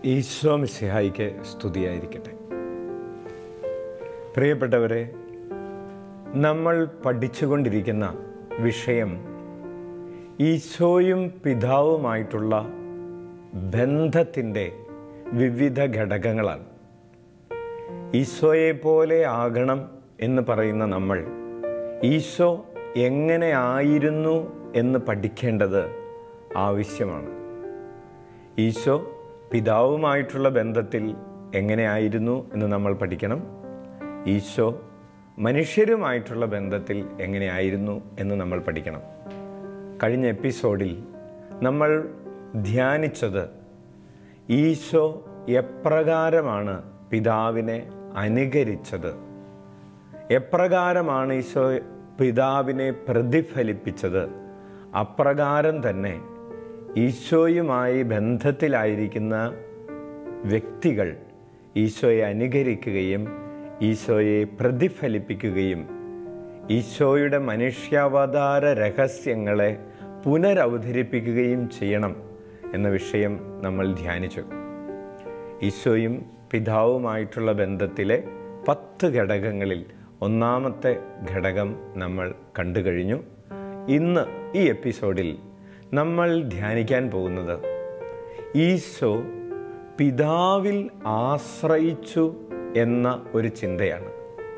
ഈശോ മിശിഹായിക്ക് സ്തുതിയായിരിക്കട്ടെ പ്രിയപ്പെട്ടവരെ നമ്മൾ പഠിച്ചുകൊണ്ടിരിക്കുന്ന വിഷയം ഈശോയും പിതാവുമായിട്ടുള്ള ബന്ധത്തിൻ്റെ വിവിധ ഘടകങ്ങളാണ് ഈശോയെ പോലെ ആകണം എന്ന് പറയുന്ന നമ്മൾ ഈശോ എങ്ങനെ ആയിരുന്നു എന്ന് പഠിക്കേണ്ടത് ആവശ്യമാണ് ഈശോ പിതാവുമായിട്ടുള്ള ബന്ധത്തിൽ എങ്ങനെയായിരുന്നു എന്ന് നമ്മൾ പഠിക്കണം ഈശോ മനുഷ്യരുമായിട്ടുള്ള ബന്ധത്തിൽ എങ്ങനെയായിരുന്നു എന്ന് നമ്മൾ പഠിക്കണം കഴിഞ്ഞ എപ്പിസോഡിൽ നമ്മൾ ധ്യാനിച്ചത് ഈശോ എപ്രകാരമാണ് പിതാവിനെ അനുകരിച്ചത് എപ്രകാരമാണ് ഈശോ പിതാവിനെ പ്രതിഫലിപ്പിച്ചത് അപ്രകാരം തന്നെ ഈശോയുമായി ബന്ധത്തിലായിരിക്കുന്ന വ്യക്തികൾ ഈശോയെ അനുകരിക്കുകയും ഈശോയെ പ്രതിഫലിപ്പിക്കുകയും ഈശോയുടെ മനുഷ്യാവതാര രഹസ്യങ്ങളെ പുനരവതരിപ്പിക്കുകയും ചെയ്യണം എന്ന വിഷയം നമ്മൾ ധ്യാനിച്ചു ഈശോയും പിതാവുമായിട്ടുള്ള ബന്ധത്തിലെ പത്ത് ഘടകങ്ങളിൽ ഒന്നാമത്തെ ഘടകം നമ്മൾ കണ്ടു കഴിഞ്ഞു ഇന്ന് ഈ എപ്പിസോഡിൽ നമ്മൾ ധ്യാനിക്കാൻ പോകുന്നത് ഈശോ പിതാവിൽ ആശ്രയിച്ചു എന്ന ഒരു ചിന്തയാണ്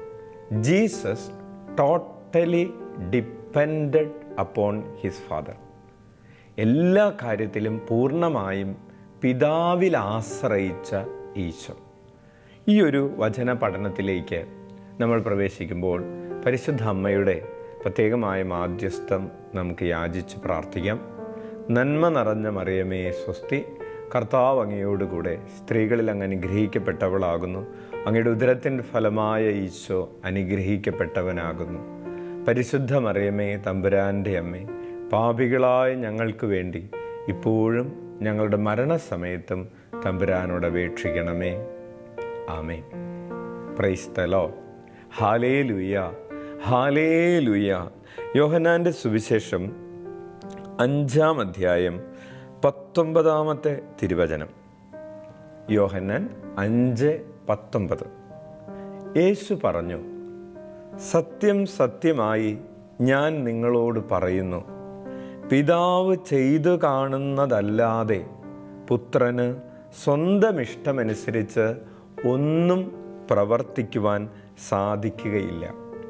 Jesus totally depended upon his father എല്ലാ കാര്യത്തിലും പൂർണ്ണമായും പിതാവിൽ ആശ്രയിച്ച ഈശോ ഈ ഒരു വചന പഠനത്തിലേക്ക് നമ്മൾ പ്രവേശിക്കുമ്പോൾ പരിശുദ്ധ അമ്മയുടെ പ്രത്യേകമായ മാധ്യസ്ഥം നമുക്ക് യാചിച്ച് പ്രാർത്ഥിക്കാം നന്മ നിറഞ്ഞ മറിയമേ സ്വസ്തി കർത്താവ് അങ്ങയോടുകൂടെ സ്ത്രീകളിൽ അങ്ങ് അനുഗ്രഹിക്കപ്പെട്ടവളാകുന്നു അങ്ങയുടെ ഉദരത്തിൻ്റെ ഫലമായ ഈശോ അനുഗ്രഹിക്കപ്പെട്ടവനാകുന്നു പരിശുദ്ധ മറിയമേ തമ്പുരാൻ്റെ അമ്മേ പാപികളായ ഞങ്ങൾക്ക് വേണ്ടി ഇപ്പോഴും ഞങ്ങളുടെ മരണസമയത്തും തമ്പുരാനോട് അപേക്ഷിക്കണമേ ആമേ പ്രൈസ്തലോ ഹാലേ ലുയ്യ ഹാലേ ലുയ്യ യോഹനാൻ്റെ സുവിശേഷം അഞ്ചാം അധ്യായം പത്തൊമ്പതാമത്തെ തിരുവചനം യോഹന്നാൻ അഞ്ച് പത്തൊമ്പത് യേശു പറഞ്ഞു സത്യം സത്യമായി ഞാൻ നിങ്ങളോട് പറയുന്നു പിതാവ് ചെയ്തു കാണുന്നതല്ലാതെ പുത്രന് സ്വന്തം ഇഷ്ടമനുസരിച്ച് ഒന്നും പ്രവർത്തിക്കുവാൻ സാധിക്കുകയില്ല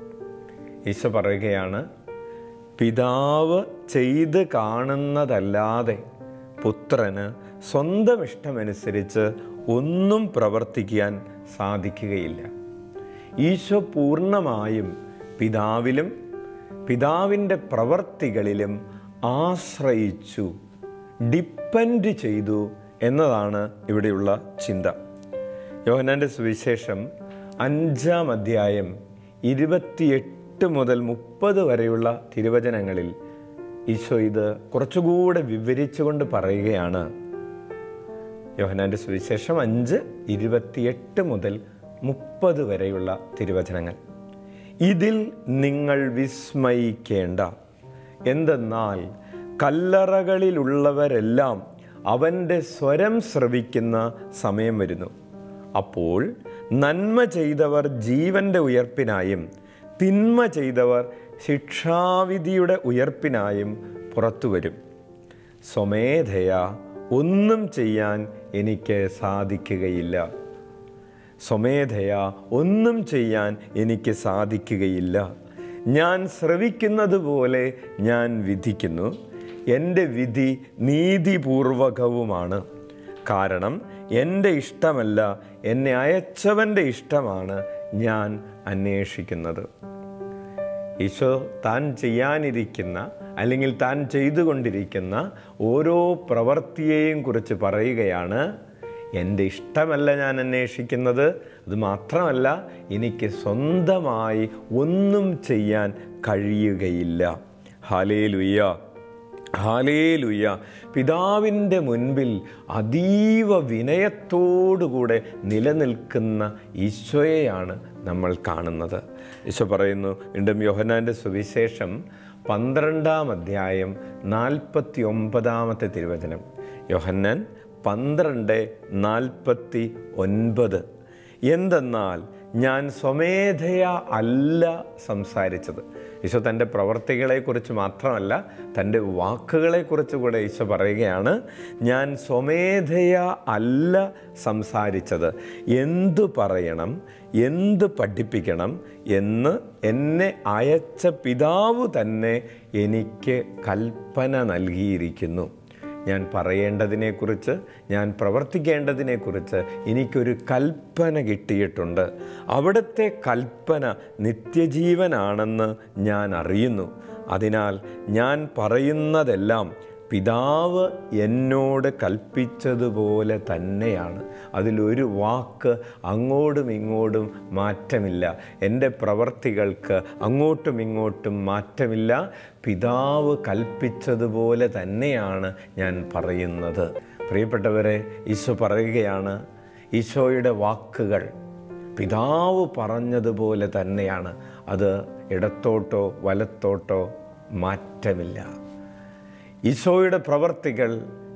ഈശോ പറയുകയാണ് പിതാവ് ചെയ്ത് കാണുന്നതല്ലാതെ പുത്രന് സ്വന്തം ഇഷ്ടമനുസരിച്ച് ഒന്നും പ്രവർത്തിക്കാൻ സാധിക്കുകയില്ല ഈശോ പൂർണ്ണമായും പിതാവിലും പിതാവിൻ്റെ പ്രവർത്തികളിലും ആശ്രയിച്ചു ഡിപ്പെൻഡ് ചെയ്തു എന്നതാണ് ഇവിടെയുള്ള ചിന്ത യോഹനാൻ്റെ സുവിശേഷം അഞ്ചാം അധ്യായം ഇരുപത്തിയെട്ട് മുതൽ മുപ്പത് വരെയുള്ള തിരുവചനങ്ങളിൽ ഈശോ ഇത് കുറച്ചുകൂടെ വിവരിച്ചുകൊണ്ട് പറയുകയാണ് യോഹനാൻ്റെ സുവിശേഷം അഞ്ച് ഇരുപത്തിയെട്ട് മുതൽ മുപ്പത് വരെയുള്ള തിരുവചനങ്ങൾ ഇതിൽ നിങ്ങൾ വിസ്മയിക്കേണ്ട എന്തെന്നാൽ കല്ലറകളിലുള്ളവരെല്ലാം അവൻ്റെ സ്വരം ശ്രവിക്കുന്ന സമയം വരുന്നു അപ്പോൾ നന്മ ചെയ്തവർ ജീവൻ്റെ ഉയർപ്പിനായും തിന്മ ചെയ്തവർ ശിക്ഷാവിധിയുടെ ഉയർപ്പിനായും പുറത്തു വരും സ്വമേധയാ ഒന്നും ചെയ്യാൻ എനിക്ക് സാധിക്കുകയില്ല സ്വമേധയാ ഒന്നും ചെയ്യാൻ എനിക്ക് സാധിക്കുകയില്ല ഞാൻ ശ്രവിക്കുന്നത് പോലെ ഞാൻ വിധിക്കുന്നു എൻ്റെ വിധി നീതിപൂർവകവുമാണ് കാരണം എൻ്റെ ഇഷ്ടമല്ല എന്നെ അയച്ചവൻ്റെ ഇഷ്ടമാണ് ഞാൻ അന്വേഷിക്കുന്നത് ഈശോ താൻ ചെയ്യാനിരിക്കുന്ന അല്ലെങ്കിൽ താൻ ചെയ്തുകൊണ്ടിരിക്കുന്ന ഓരോ പ്രവൃത്തിയെയും കുറിച്ച് പറയുകയാണ് എൻ്റെ ഇഷ്ടമല്ല ഞാൻ അന്വേഷിക്കുന്നത് അത് മാത്രമല്ല എനിക്ക് സ്വന്തമായി ഒന്നും ചെയ്യാൻ കഴിയുകയില്ല ഹാലേ ലുയ്യ ഹാലേ ലുയ്യ പിതാവിൻ്റെ മുൻപിൽ അതീവ വിനയത്തോടുകൂടെ നിലനിൽക്കുന്ന ഈശോയെയാണ് നമ്മൾ കാണുന്നത് ഈശോ പറയുന്നു വീണ്ടും യോഹനാൻ്റെ സുവിശേഷം പന്ത്രണ്ടാം അധ്യായം നാൽപ്പത്തി ഒമ്പതാമത്തെ തിരുവചനം യോഹന്നാൻ പന്ത്രണ്ട് നാൽപ്പത്തി ഒൻപത് എന്തെന്നാൽ ഞാൻ സ്വമേധയ അല്ല സംസാരിച്ചത് ഈശോ തൻ്റെ പ്രവർത്തികളെക്കുറിച്ച് മാത്രമല്ല തൻ്റെ വാക്കുകളെക്കുറിച്ച് കൂടെ ഈശോ പറയുകയാണ് ഞാൻ സ്വമേധയ അല്ല സംസാരിച്ചത് എന്തു പറയണം എന്ത് പഠിപ്പിക്കണം എന്ന് എന്നെ അയച്ച പിതാവ് തന്നെ എനിക്ക് കൽപ്പന നൽകിയിരിക്കുന്നു ഞാൻ പറയേണ്ടതിനെക്കുറിച്ച് ഞാൻ പ്രവർത്തിക്കേണ്ടതിനെക്കുറിച്ച് എനിക്കൊരു കൽപ്പന കിട്ടിയിട്ടുണ്ട് അവിടുത്തെ കൽപ്പന നിത്യജീവനാണെന്ന് ഞാൻ അറിയുന്നു അതിനാൽ ഞാൻ പറയുന്നതെല്ലാം പിതാവ് എന്നോട് കൽപ്പിച്ചതുപോലെ തന്നെയാണ് അതിലൊരു വാക്ക് അങ്ങോട്ടും ഇങ്ങോട്ടും മാറ്റമില്ല എൻ്റെ പ്രവർത്തികൾക്ക് അങ്ങോട്ടും ഇങ്ങോട്ടും മാറ്റമില്ല പിതാവ് കൽപ്പിച്ചതുപോലെ തന്നെയാണ് ഞാൻ പറയുന്നത് പ്രിയപ്പെട്ടവരെ ഈശോ പറയുകയാണ് ഈശോയുടെ വാക്കുകൾ പിതാവ് പറഞ്ഞതുപോലെ തന്നെയാണ് അത് ഇടത്തോട്ടോ വലത്തോട്ടോ മാറ്റമില്ല ഈശോയുടെ പ്രവർത്തികൾ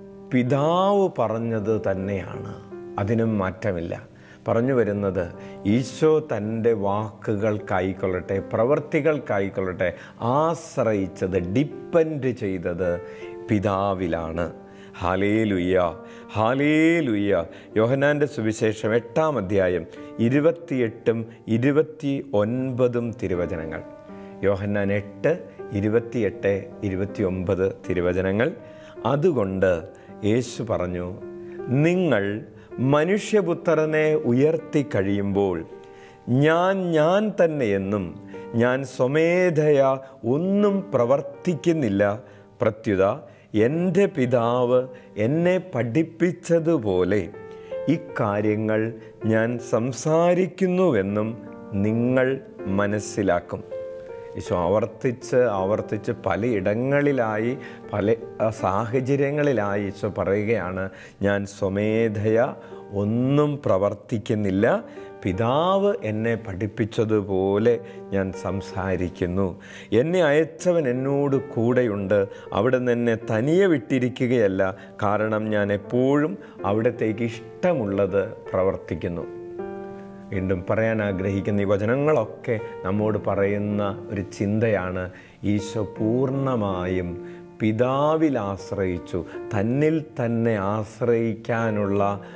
പിതാവ് പറഞ്ഞത് തന്നെയാണ് അതിനും മാറ്റമില്ല പറഞ്ഞു വരുന്നത് ഈശോ തൻ്റെ വാക്കുകൾക്കായിക്കൊള്ളട്ടെ പ്രവർത്തികൾക്കായിക്കൊള്ളട്ടെ ആശ്രയിച്ചത് ഡിപ്പെൻഡ് ചെയ്തത് പിതാവിലാണ് ഹാലേലുയ്യ ഹാലേലുയ്യ യോഹനാൻ്റെ സുവിശേഷം എട്ടാം അധ്യായം ഇരുപത്തിയെട്ടും ഇരുപത്തി ഒൻപതും തിരുവചനങ്ങൾ യോഹന്നാൻ എട്ട് ഇരുപത്തിയെട്ട് ഇരുപത്തി ഒമ്പത് തിരുവചനങ്ങൾ അതുകൊണ്ട് യേശു പറഞ്ഞു നിങ്ങൾ മനുഷ്യപുത്രനെ ഉയർത്തി കഴിയുമ്പോൾ ഞാൻ ഞാൻ തന്നെയെന്നും ഞാൻ സ്വമേധയ ഒന്നും പ്രവർത്തിക്കുന്നില്ല പ്രത്യുത എൻ്റെ പിതാവ് എന്നെ പഠിപ്പിച്ചതുപോലെ ഇക്കാര്യങ്ങൾ ഞാൻ സംസാരിക്കുന്നുവെന്നും നിങ്ങൾ മനസ്സിലാക്കും ഈശോ ആവർത്തിച്ച് ആവർത്തിച്ച് പലയിടങ്ങളിലായി പല ആ, സാഹചര്യങ്ങളിലായി ഈശോ പറയുകയാണ് ഞാൻ സ്വമേധയ ഒന്നും പ്രവർത്തിക്കുന്നില്ല പിതാവ് എന്നെ പഠിപ്പിച്ചതുപോലെ ഞാൻ സംസാരിക്കുന്നു എന്നെ അയച്ചവൻ എന്നോട് കൂടെയുണ്ട് അവിടെ എന്നെ തനിയെ വിട്ടിരിക്കുകയല്ല കാരണം ഞാൻ എപ്പോഴും അവിടത്തേക്ക് ഇഷ്ടമുള്ളത് പ്രവർത്തിക്കുന്നു വീണ്ടും പറയാൻ ആഗ്രഹിക്കുന്ന ഈ വചനങ്ങളൊക്കെ നമ്മോട് പറയുന്ന ഒരു ചിന്തയാണ് ഈശോ പൂർണ്ണമായും പിതാവിൽ ആശ്രയിച്ചു തന്നിൽ തന്നെ ആശ്രയിക്കാനുള്ള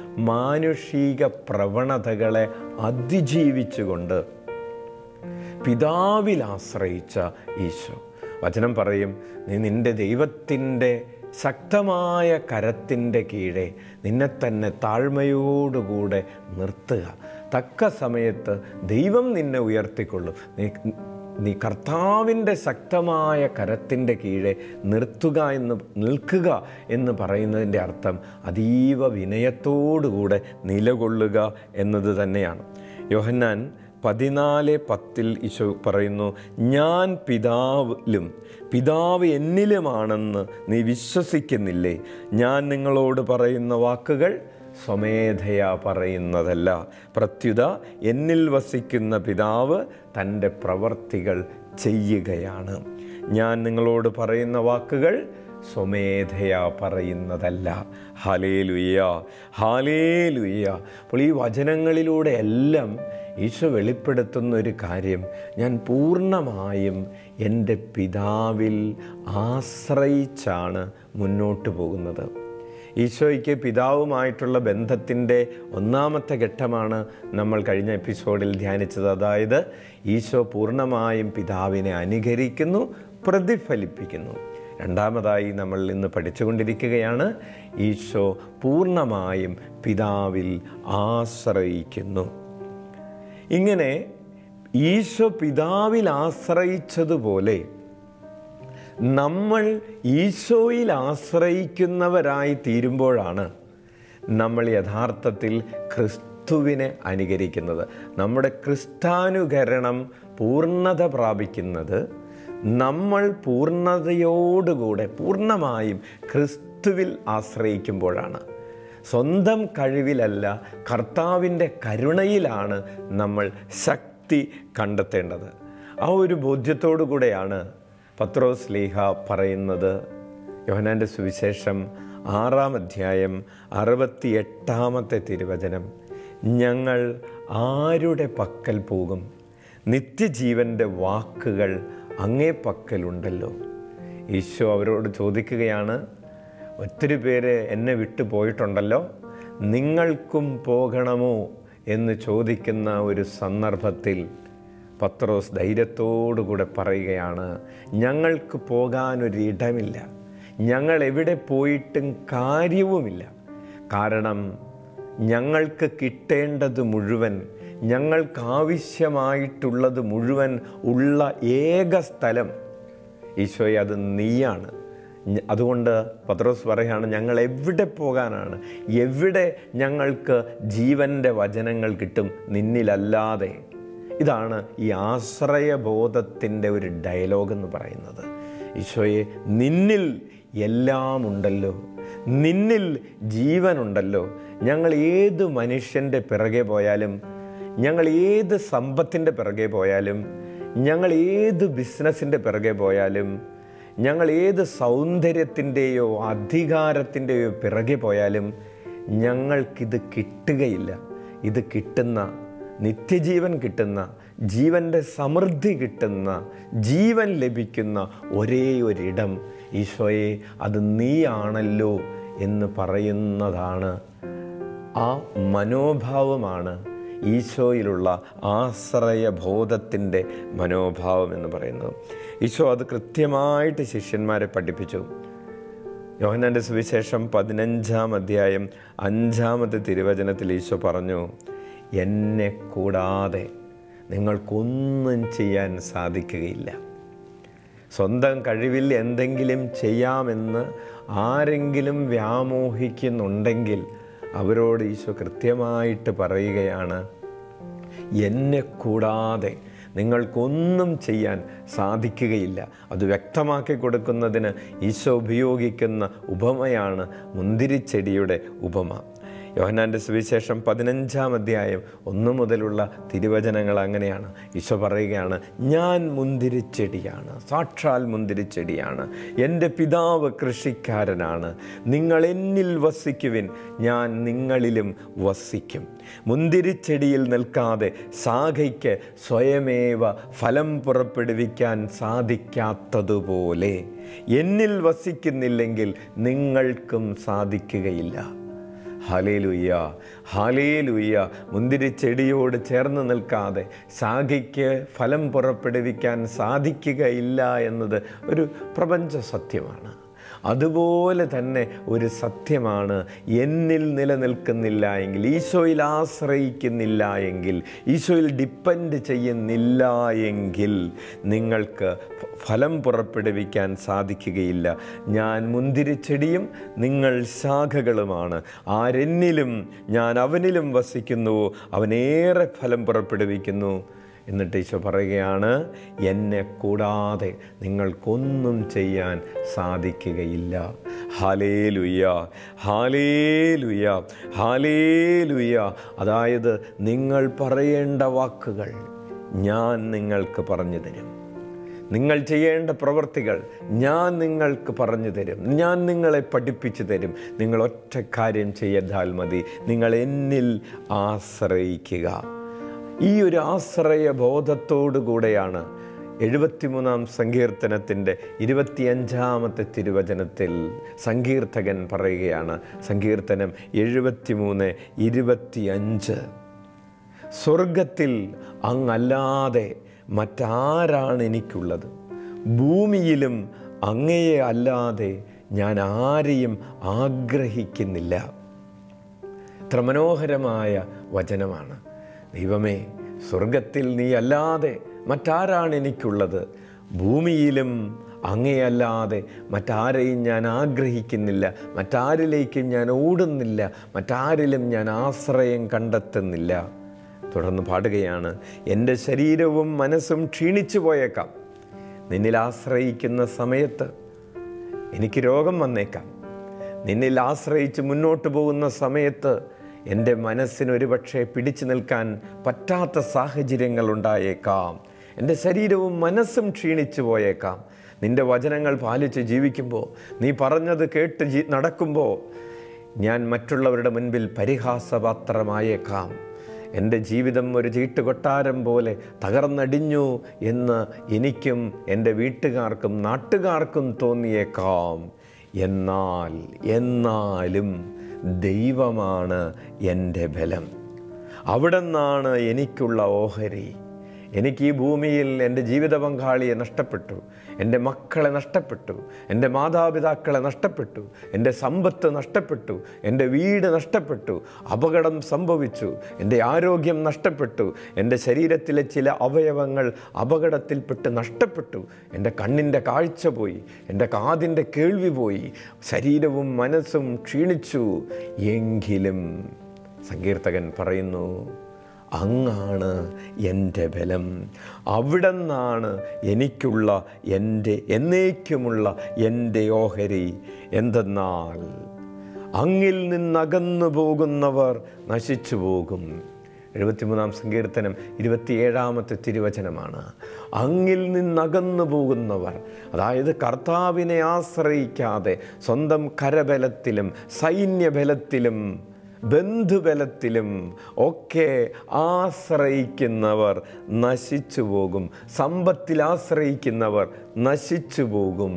മാനുഷിക പ്രവണതകളെ അതിജീവിച്ചുകൊണ്ട് പിതാവിൽ ആശ്രയിച്ച ഈശോ വചനം പറയും നീ നിൻ്റെ ദൈവത്തിൻ്റെ ശക്തമായ കരത്തിൻ്റെ കീഴെ നിന്നെ തന്നെ താഴ്മയോടുകൂടെ നിർത്തുക തക്ക സമയത്ത് ദൈവം നിന്നെ ഉയർത്തിക്കൊള്ളും നീ നീ കർത്താവിൻ്റെ ശക്തമായ കരത്തിൻ്റെ കീഴെ നിർത്തുക എന്ന് നിൽക്കുക എന്ന് പറയുന്നതിൻ്റെ അർത്ഥം അതീവ വിനയത്തോടുകൂടെ നിലകൊള്ളുക എന്നത് തന്നെയാണ് യോഹന്നാൻ പതിനാല് പത്തിൽ ഈശോ പറയുന്നു ഞാൻ പിതാവിലും പിതാവ് എന്നിലുമാണെന്ന് നീ വിശ്വസിക്കുന്നില്ലേ ഞാൻ നിങ്ങളോട് പറയുന്ന വാക്കുകൾ സ്വമേധയാ പറയുന്നതല്ല പ്രത്യുത എന്നിൽ വസിക്കുന്ന പിതാവ് തൻ്റെ പ്രവർത്തികൾ ചെയ്യുകയാണ് ഞാൻ നിങ്ങളോട് പറയുന്ന വാക്കുകൾ സ്വമേധയാ പറയുന്നതല്ല ഹാലേലുയ്യ ഹാലേലുയ്യ അപ്പോൾ ഈ വചനങ്ങളിലൂടെ എല്ലാം ഈശോ വെളിപ്പെടുത്തുന്ന ഒരു കാര്യം ഞാൻ പൂർണ്ണമായും എൻ്റെ പിതാവിൽ ആശ്രയിച്ചാണ് മുന്നോട്ട് പോകുന്നത് ഈശോയ്ക്ക് പിതാവുമായിട്ടുള്ള ബന്ധത്തിൻ്റെ ഒന്നാമത്തെ ഘട്ടമാണ് നമ്മൾ കഴിഞ്ഞ എപ്പിസോഡിൽ ധ്യാനിച്ചത് അതായത് ഈശോ പൂർണ്ണമായും പിതാവിനെ അനുകരിക്കുന്നു പ്രതിഫലിപ്പിക്കുന്നു രണ്ടാമതായി നമ്മൾ ഇന്ന് പഠിച്ചുകൊണ്ടിരിക്കുകയാണ് ഈശോ പൂർണ്ണമായും പിതാവിൽ ആശ്രയിക്കുന്നു ഇങ്ങനെ ഈശോ പിതാവിൽ ആശ്രയിച്ചതുപോലെ നമ്മൾ ഈശോയിൽ ആശ്രയിക്കുന്നവരായി തീരുമ്പോഴാണ് നമ്മൾ യഥാർത്ഥത്തിൽ ക്രിസ്തുവിനെ അനുകരിക്കുന്നത് നമ്മുടെ ക്രിസ്താനുകരണം പൂർണ്ണത പ്രാപിക്കുന്നത് നമ്മൾ പൂർണ്ണതയോടുകൂടെ പൂർണ്ണമായും ക്രിസ്തുവിൽ ആശ്രയിക്കുമ്പോഴാണ് സ്വന്തം കഴിവിലല്ല കർത്താവിൻ്റെ കരുണയിലാണ് നമ്മൾ ശക്തി കണ്ടെത്തേണ്ടത് ആ ഒരു ബോധ്യത്തോടു കൂടെയാണ് പത്രോസ് ലീഹ പറയുന്നത് യോഹനാൻ്റെ സുവിശേഷം ആറാം അധ്യായം അറുപത്തി എട്ടാമത്തെ തിരുവചനം ഞങ്ങൾ ആരുടെ പക്കൽ പോകും നിത്യജീവൻ്റെ വാക്കുകൾ അങ്ങേ പക്കലുണ്ടല്ലോ ഈശോ അവരോട് ചോദിക്കുകയാണ് ഒത്തിരി പേര് എന്നെ വിട്ടു പോയിട്ടുണ്ടല്ലോ നിങ്ങൾക്കും പോകണമോ എന്ന് ചോദിക്കുന്ന ഒരു സന്ദർഭത്തിൽ പത്രോസ് ധൈര്യത്തോടുകൂടെ പറയുകയാണ് ഞങ്ങൾക്ക് പോകാനൊരിടമില്ല ഞങ്ങൾ എവിടെ പോയിട്ടും കാര്യവുമില്ല കാരണം ഞങ്ങൾക്ക് കിട്ടേണ്ടത് മുഴുവൻ ഞങ്ങൾക്ക് ആവശ്യമായിട്ടുള്ളത് മുഴുവൻ ഉള്ള ഏക സ്ഥലം ഈശോയെ അത് നീയാണ് ഞ- അതുകൊണ്ട് പത്രോസ് പറയാണ് ഞങ്ങൾ എവിടെ പോകാനാണ് എവിടെ ഞങ്ങൾക്ക് ജീവൻ്റെ വചനങ്ങൾ കിട്ടും നിന്നിലല്ലാതെ ഇതാണ് ഈ ആശ്രയബോധത്തിൻ്റെ ഒരു ഡയലോഗ് എന്ന് പറയുന്നത് ഈശോയെ നിന്നിൽ എല്ലാം ഉണ്ടല്ലോ നിന്നിൽ ജീവനുണ്ടല്ലോ ഞങ്ങൾ ഏത് മനുഷ്യൻ്റെ പിറകെ പോയാലും ഞങ്ങൾ ഏത് സമ്പത്തിൻ്റെ പിറകെ പോയാലും ഞങ്ങൾ ഏത് ബിസിനസ്സിൻ്റെ പിറകെ പോയാലും ഞങ്ങൾ ഏത് സൗന്ദര്യത്തിൻ്റെയോ അധികാരത്തിൻ്റെയോ പിറകെ പോയാലും ഞങ്ങൾക്കിത് കിട്ടുകയില്ല ഇത് കിട്ടുന്ന നിത്യജീവൻ കിട്ടുന്ന ജീവൻ്റെ സമൃദ്ധി കിട്ടുന്ന ജീവൻ ലഭിക്കുന്ന ഒരേ ഒരിടം ഈശോയെ അത് നീയാണല്ലോ എന്ന് പറയുന്നതാണ് ആ മനോഭാവമാണ് ഈശോയിലുള്ള ആശ്രയബോധത്തിൻ്റെ മനോഭാവം എന്ന് പറയുന്നത് ഈശോ അത് കൃത്യമായിട്ട് ശിഷ്യന്മാരെ പഠിപ്പിച്ചു യോഹന്നാൻ്റെ സുവിശേഷം പതിനഞ്ചാം അധ്യായം അഞ്ചാമത്തെ തിരുവചനത്തിൽ ഈശോ പറഞ്ഞു എന്നെ കൂടാതെ നിങ്ങൾക്കൊന്നും ചെയ്യാൻ സാധിക്കുകയില്ല സ്വന്തം കഴിവിൽ എന്തെങ്കിലും ചെയ്യാമെന്ന് ആരെങ്കിലും വ്യാമോഹിക്കുന്നുണ്ടെങ്കിൽ അവരോട് ഈശോ കൃത്യമായിട്ട് പറയുകയാണ് എന്നെ കൂടാതെ നിങ്ങൾക്കൊന്നും ചെയ്യാൻ സാധിക്കുകയില്ല അത് വ്യക്തമാക്കി കൊടുക്കുന്നതിന് ഈശോ ഉപയോഗിക്കുന്ന ഉപമയാണ് മുന്തിരിച്ചെടിയുടെ ഉപമ യോഹനാൻ്റെ സുവിശേഷം പതിനഞ്ചാം അധ്യായം ഒന്നു മുതലുള്ള തിരുവചനങ്ങൾ അങ്ങനെയാണ് ഈശോ പറയുകയാണ് ഞാൻ മുന്തിരിച്ചെടിയാണ് സാക്ഷാൽ മുന്തിരിച്ചെടിയാണ് എൻ്റെ പിതാവ് കൃഷിക്കാരനാണ് നിങ്ങൾ എന്നിൽ വസിക്കുവിൻ ഞാൻ നിങ്ങളിലും വസിക്കും മുന്തിരിച്ചെടിയിൽ നിൽക്കാതെ ശാഖയ്ക്ക് സ്വയമേവ ഫലം പുറപ്പെടുവിക്കാൻ സാധിക്കാത്തതുപോലെ എന്നിൽ വസിക്കുന്നില്ലെങ്കിൽ നിങ്ങൾക്കും സാധിക്കുകയില്ല ഹലേലുയ്യ ഹലേലുയ്യ മുന്തിരിച്ചെടിയോട് ചേർന്ന് നിൽക്കാതെ ശാഖയ്ക്ക് ഫലം പുറപ്പെടുവിക്കാൻ സാധിക്കുകയില്ല എന്നത് ഒരു പ്രപഞ്ച സത്യമാണ് അതുപോലെ തന്നെ ഒരു സത്യമാണ് എന്നിൽ നിലനിൽക്കുന്നില്ല എങ്കിൽ ഈശോയിൽ ആശ്രയിക്കുന്നില്ല എങ്കിൽ ഈശോയിൽ ഡിപ്പെൻഡ് ചെയ്യുന്നില്ല എങ്കിൽ നിങ്ങൾക്ക് ഫ- ഫലം പുറപ്പെടുവിക്കാൻ സാധിക്കുകയില്ല ഞാൻ മുന്തിരിച്ചെടിയും നിങ്ങൾ ശാഖകളുമാണ് ആരെന്നിലും ഞാൻ അവനിലും വസിക്കുന്നുവോ അവനേറെ ഫലം പുറപ്പെടുവിക്കുന്നു എന്നിട്ട് ഈശോ പറയുകയാണ് എന്നെ കൂടാതെ നിങ്ങൾക്കൊന്നും ചെയ്യാൻ സാധിക്കുകയില്ല ഹാലേ ലുയ്യ ഹാലേ ലുയ്യ ഹാലേ ലുയ്യ അതായത് നിങ്ങൾ പറയേണ്ട വാക്കുകൾ ഞാൻ നിങ്ങൾക്ക് പറഞ്ഞു തരും നിങ്ങൾ ചെയ്യേണ്ട പ്രവൃത്തികൾ ഞാൻ നിങ്ങൾക്ക് പറഞ്ഞു തരും ഞാൻ നിങ്ങളെ പഠിപ്പിച്ചു തരും നിങ്ങൾ ഒറ്റ കാര്യം ചെയ്താൽ മതി നിങ്ങൾ എന്നിൽ ആശ്രയിക്കുക ഈ ഒരു ആശ്രയ ബോധത്തോടു കൂടെയാണ് എഴുപത്തിമൂന്നാം സങ്കീർത്തനത്തിൻ്റെ ഇരുപത്തിയഞ്ചാമത്തെ തിരുവചനത്തിൽ സങ്കീർത്തകൻ പറയുകയാണ് സങ്കീർത്തനം എഴുപത്തിമൂന്ന് ഇരുപത്തിയഞ്ച് സ്വർഗത്തിൽ അങ്ങല്ലാതെ മറ്റാരാണ് എനിക്കുള്ളത് ഭൂമിയിലും അങ്ങയെ അല്ലാതെ ഞാൻ ആരെയും ആഗ്രഹിക്കുന്നില്ല എത്ര മനോഹരമായ വചനമാണ് ദൈവമേ സ്വർഗത്തിൽ നീ അല്ലാതെ മറ്റാരാണ് എനിക്കുള്ളത് ഭൂമിയിലും അങ്ങയല്ലാതെ മറ്റാരെയും ഞാൻ ആഗ്രഹിക്കുന്നില്ല മറ്റാരിലേക്കും ഞാൻ ഓടുന്നില്ല മറ്റാരിലും ഞാൻ ആശ്രയം കണ്ടെത്തുന്നില്ല തുടർന്ന് പാടുകയാണ് എൻ്റെ ശരീരവും മനസ്സും ക്ഷീണിച്ചു പോയേക്കാം നിന്നിൽ ആശ്രയിക്കുന്ന സമയത്ത് എനിക്ക് രോഗം വന്നേക്കാം നിന്നിൽ ആശ്രയിച്ച് മുന്നോട്ട് പോകുന്ന സമയത്ത് എൻ്റെ മനസ്സിന് ഒരുപക്ഷെ പിടിച്ചു നിൽക്കാൻ പറ്റാത്ത സാഹചര്യങ്ങൾ ഉണ്ടായേക്കാം എൻ്റെ ശരീരവും മനസ്സും ക്ഷീണിച്ചു പോയേക്കാം നിൻ്റെ വചനങ്ങൾ പാലിച്ച് ജീവിക്കുമ്പോൾ നീ പറഞ്ഞത് കേട്ട് ജീ നടക്കുമ്പോൾ ഞാൻ മറ്റുള്ളവരുടെ മുൻപിൽ പരിഹാസപാത്രമായേക്കാം എൻ്റെ ജീവിതം ഒരു ചീട്ടുകൊട്ടാരം പോലെ തകർന്നടിഞ്ഞു എന്ന് എനിക്കും എൻ്റെ വീട്ടുകാർക്കും നാട്ടുകാർക്കും തോന്നിയേക്കാം എന്നാൽ എന്നാലും ദൈവമാണ് എൻ്റെ ബലം അവിടെ നിന്നാണ് എനിക്കുള്ള ഓഹരി എനിക്ക് ഈ ഭൂമിയിൽ എൻ്റെ ജീവിത പങ്കാളിയെ നഷ്ടപ്പെട്ടു എൻ്റെ മക്കളെ നഷ്ടപ്പെട്ടു എൻ്റെ മാതാപിതാക്കളെ നഷ്ടപ്പെട്ടു എൻ്റെ സമ്പത്ത് നഷ്ടപ്പെട്ടു എൻ്റെ വീട് നഷ്ടപ്പെട്ടു അപകടം സംഭവിച്ചു എൻ്റെ ആരോഗ്യം നഷ്ടപ്പെട്ടു എൻ്റെ ശരീരത്തിലെ ചില അവയവങ്ങൾ അപകടത്തിൽപ്പെട്ട് നഷ്ടപ്പെട്ടു എൻ്റെ കണ്ണിൻ്റെ കാഴ്ച പോയി എൻ്റെ കാതിൻ്റെ കേൾവി പോയി ശരീരവും മനസ്സും ക്ഷീണിച്ചു എങ്കിലും സങ്കീർത്തകൻ പറയുന്നു അങ്ങാണ് എൻ്റെ ബലം അവിടെ നിന്നാണ് എനിക്കുള്ള എൻ്റെ എന്നേക്കുമുള്ള എൻ്റെ ഓഹരി എന്തെന്നാൽ അങ്ങിൽ നിന്നകന്നു പോകുന്നവർ നശിച്ചു പോകും എഴുപത്തിമൂന്നാം സങ്കീർത്തനം ഇരുപത്തിയേഴാമത്തെ തിരുവചനമാണ് അങ്ങിൽ നിന്നകന്നു പോകുന്നവർ അതായത് കർത്താവിനെ ആശ്രയിക്കാതെ സ്വന്തം കരബലത്തിലും സൈന്യബലത്തിലും ബന്ധുബലത്തിലും ഒക്കെ ആശ്രയിക്കുന്നവർ നശിച്ചു പോകും സമ്പത്തിൽ ആശ്രയിക്കുന്നവർ നശിച്ചു പോകും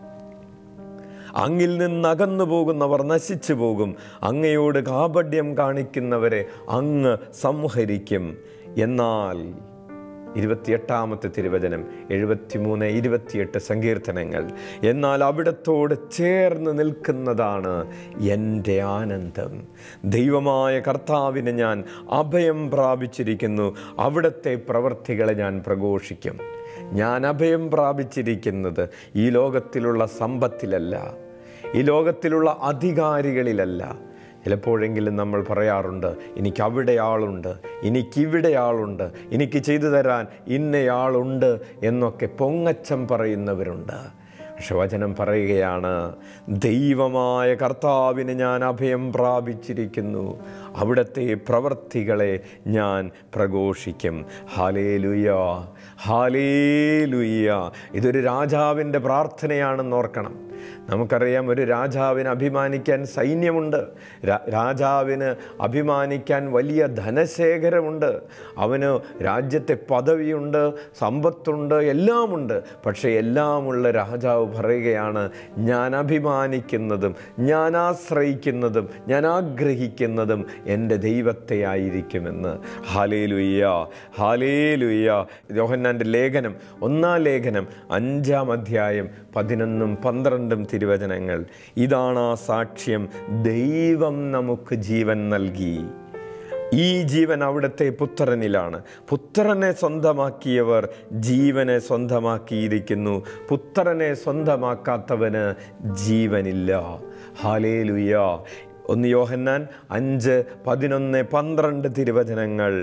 അങ്ങിൽ നിന്ന് അകന്നു പോകുന്നവർ നശിച്ചു പോകും അങ്ങയോട് കാപട്യം കാണിക്കുന്നവരെ അങ്ങ് സംഹരിക്കും എന്നാൽ ഇരുപത്തിയെട്ടാമത്തെ തിരുവചനം എഴുപത്തിമൂന്ന് ഇരുപത്തിയെട്ട് സങ്കീർത്തനങ്ങൾ എന്നാൽ അവിടത്തോട് ചേർന്ന് നിൽക്കുന്നതാണ് എൻ്റെ ആനന്ദം ദൈവമായ കർത്താവിന് ഞാൻ അഭയം പ്രാപിച്ചിരിക്കുന്നു അവിടുത്തെ പ്രവൃത്തികളെ ഞാൻ പ്രഘോഷിക്കും ഞാൻ അഭയം പ്രാപിച്ചിരിക്കുന്നത് ഈ ലോകത്തിലുള്ള സമ്പത്തിലല്ല ഈ ലോകത്തിലുള്ള അധികാരികളിലല്ല ചിലപ്പോഴെങ്കിലും നമ്മൾ പറയാറുണ്ട് എനിക്ക് അവിടെ ആളുണ്ട് എനിക്കിവിടെ ആളുണ്ട് എനിക്ക് ചെയ്തു തരാൻ ഇന്നയാളുണ്ട് എന്നൊക്കെ പൊങ്ങച്ചം പറയുന്നവരുണ്ട് പക്ഷെ വചനം പറയുകയാണ് ദൈവമായ കർത്താവിന് ഞാൻ അഭയം പ്രാപിച്ചിരിക്കുന്നു അവിടുത്തെ പ്രവർത്തികളെ ഞാൻ പ്രഘോഷിക്കും ഹാലേ ലുയ്യ ഹാലേ ലുയ്യ ഇതൊരു രാജാവിൻ്റെ പ്രാർത്ഥനയാണെന്ന് ഓർക്കണം നമുക്കറിയാം ഒരു രാജാവിന് അഭിമാനിക്കാൻ സൈന്യമുണ്ട് രാ- രാജാവിന് അഭിമാനിക്കാൻ വലിയ ധനശേഖരമുണ്ട് അവന് രാജ്യത്തെ പദവിയുണ്ട് സമ്പത്തുണ്ട് എല്ലാമുണ്ട് പക്ഷേ എല്ലാമുള്ള രാജാവ് പറയുകയാണ് ഞാൻ അഭിമാനിക്കുന്നതും ഞാൻ ആശ്രയിക്കുന്നതും ഞാൻ ആഗ്രഹിക്കുന്നതും എൻ്റെ ദൈവത്തെ ആയിരിക്കുമെന്ന് ഹാലേ ലുയ്യ ഹാലേ ലുയ്യ യോഹന്നാൻ്റെ ലേഖനം ഒന്നാം ലേഖനം അഞ്ചാം അധ്യായം പതിനൊന്നും പന്ത്രണ്ടും തിരുവചനങ്ങൾ ഇതാണ് ആ സാക്ഷ്യം ദൈവം നമുക്ക് ജീവൻ നൽകി ഈ ജീവൻ അവിടുത്തെ പുത്രനിലാണ് പുത്രനെ സ്വന്തമാക്കിയവർ ജീവനെ സ്വന്തമാക്കിയിരിക്കുന്നു പുത്രനെ സ്വന്തമാക്കാത്തവന് ജീവനില്ല ഹാലേ ലുയ്യ ഒന്ന് യോഹന്നാൻ അഞ്ച് പതിനൊന്ന് പന്ത്രണ്ട് തിരുവചനങ്ങൾ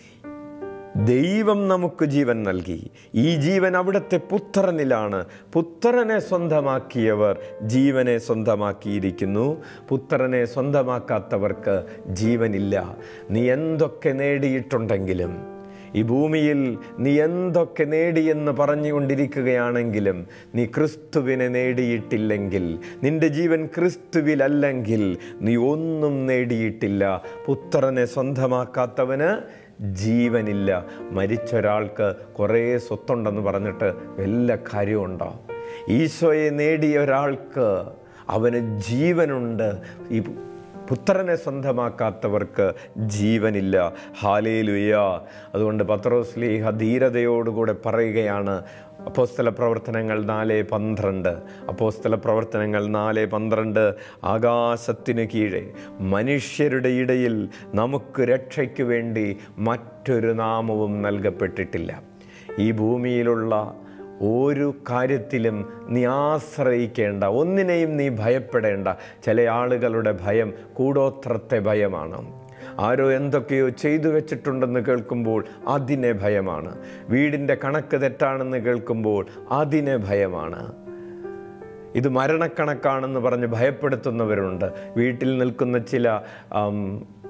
ദൈവം നമുക്ക് ജീവൻ നൽകി ഈ ജീവൻ അവിടുത്തെ പുത്രനിലാണ് പുത്രനെ സ്വന്തമാക്കിയവർ ജീവനെ സ്വന്തമാക്കിയിരിക്കുന്നു പുത്രനെ സ്വന്തമാക്കാത്തവർക്ക് ജീവനില്ല നീ എന്തൊക്കെ നേടിയിട്ടുണ്ടെങ്കിലും ഈ ഭൂമിയിൽ നീ എന്തൊക്കെ നേടിയെന്ന് പറഞ്ഞുകൊണ്ടിരിക്കുകയാണെങ്കിലും നീ ക്രിസ്തുവിനെ നേടിയിട്ടില്ലെങ്കിൽ നിന്റെ ജീവൻ ക്രിസ്തുവിലല്ലെങ്കിൽ നീ ഒന്നും നേടിയിട്ടില്ല പുത്രനെ സ്വന്തമാക്കാത്തവന് ജീവനില്ല മരിച്ച ഒരാൾക്ക് കുറേ സ്വത്തുണ്ടെന്ന് പറഞ്ഞിട്ട് വല്ല കാര്യമുണ്ടോ ഈശോയെ നേടിയ ഒരാൾക്ക് അവന് ജീവനുണ്ട് ഈ പുത്രനെ സ്വന്തമാക്കാത്തവർക്ക് ജീവനില്ല ഹാലേലുയ്യ അതുകൊണ്ട് പത്രോസ്ലീഹ ധീരതയോടുകൂടെ പറയുകയാണ് അപ്പോസ്തല പ്രവർത്തനങ്ങൾ നാല് പന്ത്രണ്ട് അപ്പോസ്തല പ്രവർത്തനങ്ങൾ നാല് പന്ത്രണ്ട് ആകാശത്തിനു കീഴെ മനുഷ്യരുടെ ഇടയിൽ നമുക്ക് രക്ഷയ്ക്ക് വേണ്ടി മറ്റൊരു നാമവും നൽകപ്പെട്ടിട്ടില്ല ഈ ഭൂമിയിലുള്ള ഒരു കാര്യത്തിലും നീ ആശ്രയിക്കേണ്ട ഒന്നിനെയും നീ ഭയപ്പെടേണ്ട ചില ആളുകളുടെ ഭയം കൂടോത്രത്തെ ഭയമാണ് ആരോ എന്തൊക്കെയോ ചെയ്തു വെച്ചിട്ടുണ്ടെന്ന് കേൾക്കുമ്പോൾ അതിനെ ഭയമാണ് വീടിൻ്റെ കണക്ക് തെറ്റാണെന്ന് കേൾക്കുമ്പോൾ അതിനെ ഭയമാണ് ഇത് മരണക്കണക്കാണെന്ന് പറഞ്ഞ് ഭയപ്പെടുത്തുന്നവരുണ്ട് വീട്ടിൽ നിൽക്കുന്ന ചില ആം,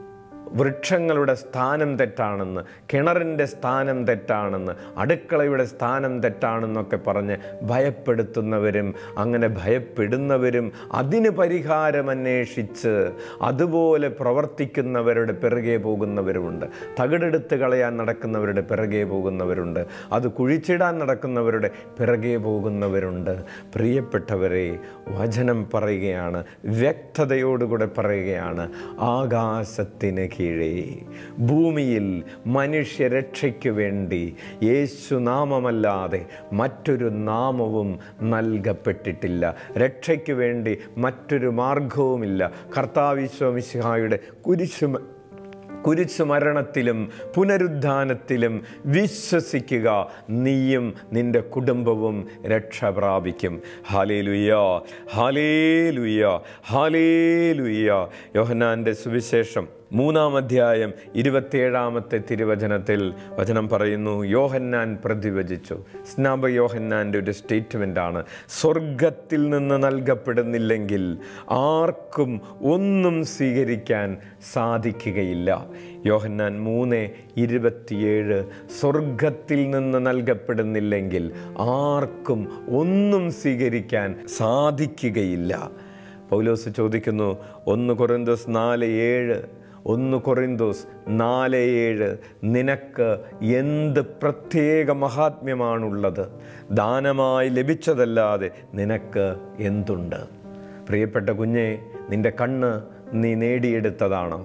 വൃക്ഷങ്ങളുടെ സ്ഥാനം തെറ്റാണെന്ന് കിണറിൻ്റെ സ്ഥാനം തെറ്റാണെന്ന് അടുക്കളയുടെ സ്ഥാനം തെറ്റാണെന്നൊക്കെ പറഞ്ഞ് ഭയപ്പെടുത്തുന്നവരും അങ്ങനെ ഭയപ്പെടുന്നവരും അതിന് പരിഹാരം അന്വേഷിച്ച് അതുപോലെ പ്രവർത്തിക്കുന്നവരുടെ പിറകെ പോകുന്നവരുമുണ്ട് തകിടെടുത്ത് കളയാൻ നടക്കുന്നവരുടെ പിറകെ പോകുന്നവരുണ്ട് അത് കുഴിച്ചിടാൻ നടക്കുന്നവരുടെ പിറകെ പോകുന്നവരുണ്ട് പ്രിയപ്പെട്ടവരെ വചനം പറയുകയാണ് വ്യക്തതയോടുകൂടെ പറയുകയാണ് ആകാശത്തിന് കീഴേ ഭൂമിയിൽ മനുഷ്യരക്ഷയ്ക്ക് വേണ്ടി യേശുനാമമല്ലാതെ മറ്റൊരു നാമവും നൽകപ്പെട്ടിട്ടില്ല രക്ഷയ്ക്ക് വേണ്ടി മറ്റൊരു മാർഗവുമില്ല കർത്താവിശ്വമിശിഹായുടെ കുരിശു കുരിശു മരണത്തിലും പുനരുദ്ധാനത്തിലും വിശ്വസിക്കുക നീയും നിന്റെ കുടുംബവും രക്ഷ പ്രാപിക്കും ഹാലേ ലുയ്യ ഹാലേ ലുയ്യ ഹാലേ ലുയ്യ യോഹനാൻ്റെ സുവിശേഷം മൂന്നാം അധ്യായം ഇരുപത്തിയേഴാമത്തെ തിരുവചനത്തിൽ വചനം പറയുന്നു യോഹന്നാൻ പ്രതിവചിച്ചു സ്നാപ യോഹന്നാൻ്റെ ഒരു സ്റ്റേറ്റ്മെൻ്റ് ആണ് സ്വർഗത്തിൽ നിന്ന് നൽകപ്പെടുന്നില്ലെങ്കിൽ ആർക്കും ഒന്നും സ്വീകരിക്കാൻ സാധിക്കുകയില്ല യോഹന്നാൻ മൂന്ന് ഇരുപത്തിയേഴ് സ്വർഗത്തിൽ നിന്ന് നൽകപ്പെടുന്നില്ലെങ്കിൽ ആർക്കും ഒന്നും സ്വീകരിക്കാൻ സാധിക്കുകയില്ല പൗലോസ് ചോദിക്കുന്നു ഒന്ന് കൊറിന്തോസ് നാല് ഏഴ് ഒന്ന് കൊറിന്തോസ് നാല് ഏഴ് നിനക്ക് എന്ത് പ്രത്യേക മഹാത്മ്യമാണുള്ളത് ദാനമായി ലഭിച്ചതല്ലാതെ നിനക്ക് എന്തുണ്ട് പ്രിയപ്പെട്ട കുഞ്ഞെ നിന്റെ കണ്ണ് നീ നേടിയെടുത്തതാണോ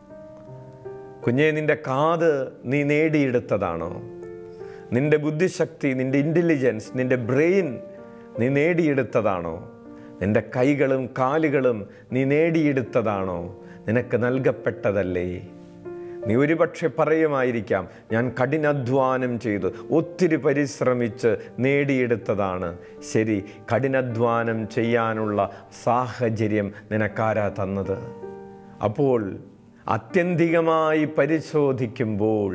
കുഞ്ഞെ നിന്റെ കാത് നീ നേടിയെടുത്തതാണോ നിന്റെ ബുദ്ധിശക്തി നിന്റെ ഇൻ്റലിജൻസ് നിന്റെ ബ്രെയിൻ നീ നേടിയെടുത്തതാണോ നിന്റെ കൈകളും കാലുകളും നീ നേടിയെടുത്തതാണോ നിനക്ക് നൽകപ്പെട്ടതല്ലേ നീ ഒരുപക്ഷെ പറയുമായിരിക്കാം ഞാൻ കഠിനാധ്വാനം ചെയ്തു ഒത്തിരി പരിശ്രമിച്ച് നേടിയെടുത്തതാണ് ശരി കഠിനാധ്വാനം ചെയ്യാനുള്ള സാഹചര്യം നിനക്കാരാ തന്നത് അപ്പോൾ അത്യന്തികമായി പരിശോധിക്കുമ്പോൾ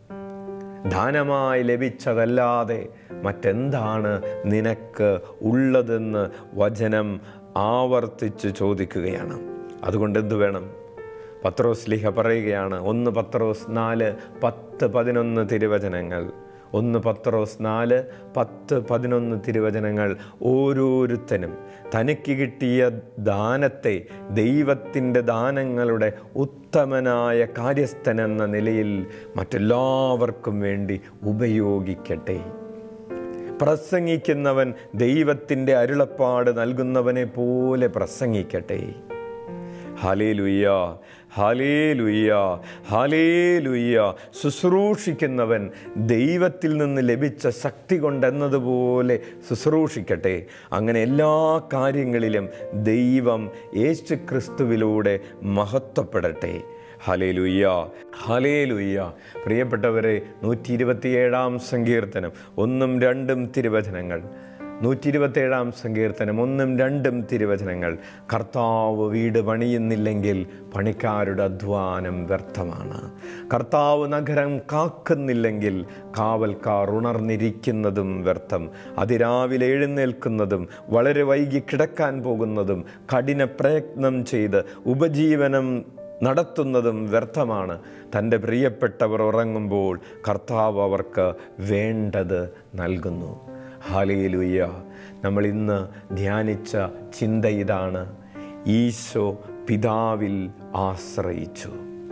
ദാനമായി ലഭിച്ചതല്ലാതെ മറ്റെന്താണ് നിനക്ക് ഉള്ളതെന്ന് വചനം ആവർത്തിച്ച് ചോദിക്കുകയാണ് അതുകൊണ്ട് എന്ത് വേണം പത്രോസ് ലിഹ പറയുകയാണ് ഒന്ന് പത്രോസ് നാല് പത്ത് പതിനൊന്ന് തിരുവചനങ്ങൾ ഒന്ന് പത്രോസ് നാല് പത്ത് പതിനൊന്ന് തിരുവചനങ്ങൾ ഓരോരുത്തനും തനിക്ക് കിട്ടിയ ദാനത്തെ ദൈവത്തിൻ്റെ ദാനങ്ങളുടെ ഉത്തമനായ കാര്യസ്ഥനെന്ന നിലയിൽ മറ്റെല്ലാവർക്കും വേണ്ടി ഉപയോഗിക്കട്ടെ പ്രസംഗിക്കുന്നവൻ ദൈവത്തിൻ്റെ അരുളപ്പാട് നൽകുന്നവനെ പോലെ പ്രസംഗിക്കട്ടെ ഹലേ ലുയ്യ ഹലേ ലുയ്യ ഹലേ ലുയ്യ ശുശ്രൂഷിക്കുന്നവൻ ദൈവത്തിൽ നിന്ന് ലഭിച്ച ശക്തി കൊണ്ടെന്നതുപോലെ ശുശ്രൂഷിക്കട്ടെ അങ്ങനെ എല്ലാ കാര്യങ്ങളിലും ദൈവം യേശു ക്രിസ്തുവിലൂടെ മഹത്വപ്പെടട്ടെ ഹലേ ലുയ്യ ഹലേ ലുയ്യ പ്രിയപ്പെട്ടവരെ നൂറ്റി ഇരുപത്തിയേഴാം സങ്കീർത്തനം ഒന്നും രണ്ടും തിരുവചനങ്ങൾ നൂറ്റി ഇരുപത്തേഴാം സങ്കീർത്തനം ഒന്നും രണ്ടും തിരുവചനങ്ങൾ കർത്താവ് വീട് പണിയുന്നില്ലെങ്കിൽ പണിക്കാരുടെ അധ്വാനം വ്യർത്ഥമാണ് കർത്താവ് നഗരം കാക്കുന്നില്ലെങ്കിൽ കാവൽക്കാർ ഉണർന്നിരിക്കുന്നതും വ്യർത്ഥം അതിരാവിലെ എഴുന്നേൽക്കുന്നതും വളരെ വൈകി കിടക്കാൻ പോകുന്നതും കഠിന പ്രയത്നം ചെയ്ത് ഉപജീവനം നടത്തുന്നതും വ്യർത്ഥമാണ് തൻ്റെ പ്രിയപ്പെട്ടവർ ഉറങ്ങുമ്പോൾ കർത്താവ് അവർക്ക് വേണ്ടത് നൽകുന്നു ഹാലയിലുയ്യ നമ്മൾ ഇന്ന് ധ്യാനിച്ച ചിന്ത ഇതാണ് ഈശോ പിതാവിൽ ആശ്രയിച്ചു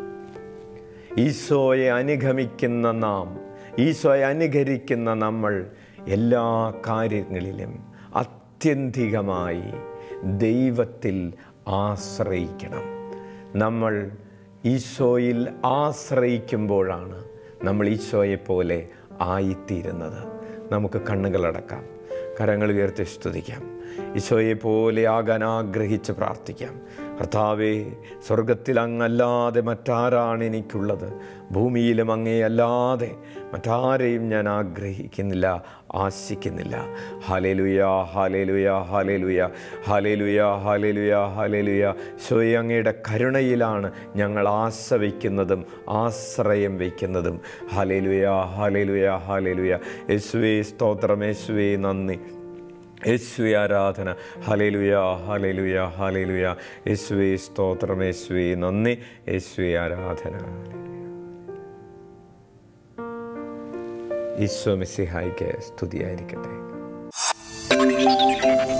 ഈശോയെ അനുഗമിക്കുന്ന നാം ഈശോയെ അനുകരിക്കുന്ന നമ്മൾ എല്ലാ കാര്യങ്ങളിലും അത്യന്തികമായി ദൈവത്തിൽ ആശ്രയിക്കണം നമ്മൾ ഈശോയിൽ ആശ്രയിക്കുമ്പോഴാണ് നമ്മൾ ഈശോയെ പോലെ ആയിത്തീരുന്നത് നമുക്ക് കണ്ണുകളടക്കാം കരങ്ങൾ ഉയർത്തി സ്തുതിക്കാം ഈശോയെ പോലെ ആകാൻ ആഗ്രഹിച്ച് പ്രാർത്ഥിക്കാം കർത്താവേ സ്വർഗത്തിൽ അങ്ങല്ലാതെ മറ്റാരാണ് എനിക്കുള്ളത് ഭൂമിയിലും അങ്ങേ അല്ലാതെ മറ്റാരെയും ഞാൻ ആഗ്രഹിക്കുന്നില്ല ആശിക്കുന്നില്ല hallelujah hallelujah hallelujah hallelujah hallelujah hallelujah ശോയെ അങ്ങയുടെ കരുണയിലാണ് ഞങ്ങൾ ആശ വയ്ക്കുന്നതും ആശ്രയം വയ്ക്കുന്നതും ഹാലേലുയ ഹാലേലുയ ഹാലേലുയ യേശുവേ സ്തോത്രം യേശുവേ നന്ദി യേശുവെ ആരാധന ഹലേലുയ ഹലേലുയ ഹലേലുയ യേശുവെ സ്തോത്രം യേശുവെ നന്ദി യേശുവെ ആരാധന ഈശോ മിസ്സിഹായിക്ക് സ്തുതിയായിരിക്കട്ടെ